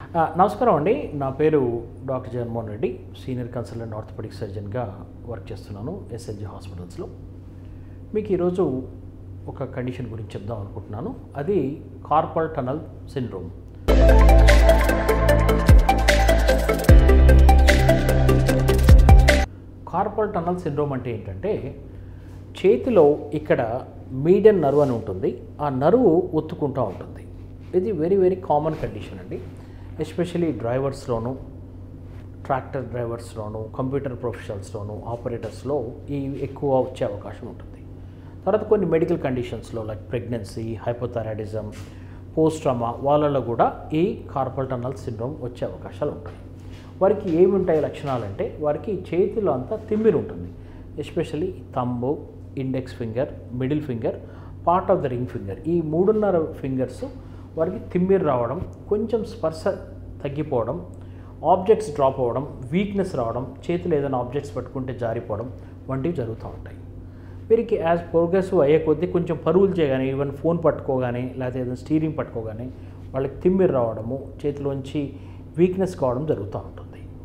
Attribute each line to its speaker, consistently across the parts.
Speaker 1: ఆ, నమస్కారం అండి నా పేరు doctor Jaganmohan Reddy senior consultant orthopedic సర్జన్గా వర్క్ చేస్తున్నాను ఎస్ఎల్జి హాస్పిటల్స్లో మీకు ఈరోజు ఒక కండిషన్ గురించి చెప్దాం అనుకుంటున్నాను అది carpal tunnel syndrome carpal tunnel syndrome అంటే ఏంటంటే చేతిలో ఇక్కడ మీడియన్ నర్వ్ అని ఉంటుంది ఆ నరువు ఒత్తుకుంటూ ఉంటుంది ఇది వెరీ వెరీ కామన్ కండిషన్ అండి ఎస్పెషలీ డ్రైవర్స్లోను ట్రాక్టర్ డ్రైవర్స్లోను కంప్యూటర్ ప్రొఫెషనల్స్లోను ఆపరేటర్స్లో ఈ ఎక్కువ వచ్చే అవకాశం ఉంటుంది తర్వాత కొన్ని మెడికల్ కండిషన్స్లో like pregnancy hypothyroidism post trauma వాళ్ళలో కూడా ఈ కార్పల్ టనల్ సిండ్రోమ్ వచ్చే అవకాశాలు ఉంటాయి వారికి ఏమి ఉంటాయి లక్షణాలు అంటే వారికి చేతిలో అంతా తిమ్మిరి ఉంటుంది especially thumb index finger middle finger part of the ring finger ఈ మూడున్నర ఫింగర్స్ వారికి తిమ్మిరి రావడం కొంచెం స్పర్శ తగ్గిపోవడం ఆబ్జెక్ట్స్ డ్రాప్ అవ్వడం వీక్నెస్ రావడం చేతులు ఏదైనా ఆబ్జెక్ట్స్ పట్టుకుంటే జారిపోవడం వంటివి జరుగుతూ ఉంటాయి వీరికి యాజ్ ప్రోగ్రెసివ్ అయ్యే కొద్దీ కొంచెం పరుగులు చేయగానే ఈవెన్ ఫోన్ పట్టుకోగానే లేకపోతే ఏదైనా స్టీరింగ్ పట్టుకోగానే వాళ్ళకి తిమ్మిరి రావడము చేతిలోంచి వీక్నెస్ కావడం జరుగుతూ ఉంటుంది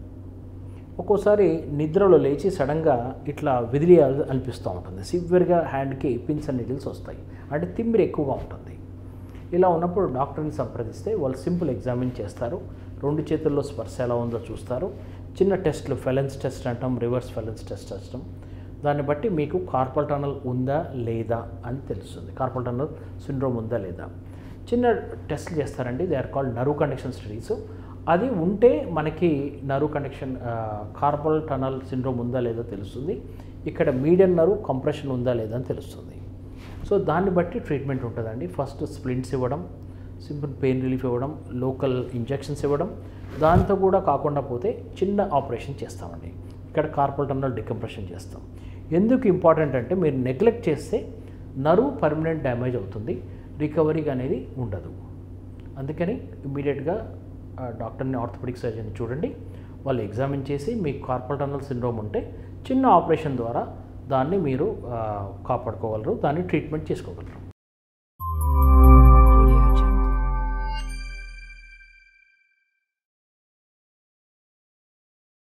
Speaker 1: ఒక్కోసారి నిద్రలో లేచి సడన్గా ఇట్లా విదిలియాలి అనిపిస్తూ ఉంటుంది సివియర్గా హ్యాండ్కి పిన్స్ అండ్ నీడిల్స్ వస్తాయి అంటే తిమ్మిరి ఎక్కువగా ఉంటుంది ఇలా ఉన్నప్పుడు డాక్టర్ని సంప్రదిస్తే వాళ్ళు సింపుల్ ఎగ్జామిన్ చేస్తారు రెండు చేతుల్లో స్పర్శ ఎలా ఉందో చూస్తారు చిన్న టెస్ట్లు ఫెలెన్స్ టెస్ట్ అంటాం రివర్స్ ఫెలెన్స్ టెస్ట్ అంటాం దాన్ని బట్టి మీకు కార్పల్ టనల్ ఉందా లేదా అని తెలుస్తుంది కార్పల్ టనల్ సిండ్రోమ్ ఉందా లేదా చిన్న టెస్ట్లు చేస్తారండి they are called nerve conduction studies అది ఉంటే మనకి nerve conduction carpal tunnel syndrome ఉందా లేదా తెలుస్తుంది ఇక్కడ మీడియం నర్వ్ కంప్రెషన్ ఉందా లేదా అని తెలుస్తుంది సో దాన్ని బట్టి ట్రీట్మెంట్ ఉంటుందండి ఫస్ట్ స్ప్లింట్స్ ఇవ్వడం సింపుల్ పెయిన్ రిలీఫ్ ఇవ్వడం లోకల్ ఇంజెక్షన్స్ ఇవ్వడం దాంతో కూడా కాకుండా పోతే చిన్న ఆపరేషన్ చేస్తామండి ఇక్కడ కార్పల్ టన్నల్ డికంప్రెషన్ చేస్తాం ఎందుకు ఇంపార్టెంట్ అంటే మీరు నెగ్లెక్ట్ చేస్తే నరువు పర్మనెంట్ డ్యామేజ్ అవుతుంది రికవరీ అనేది ఉండదు అందుకని ఇమ్మీడియట్గా డాక్టర్ని ఆర్థోపెడిక్ సర్జన్ చూడండి వాళ్ళు ఎగ్జామిన్ చేసి మీకు కార్పల్ టన్నల్ సిండ్రోమ్ ఉంటే చిన్న ఆపరేషన్ ద్వారా దాన్ని మీరు ఆ, కాపాడుకోగలరు దాన్ని ట్రీట్మెంట్ చేసుకోగలరు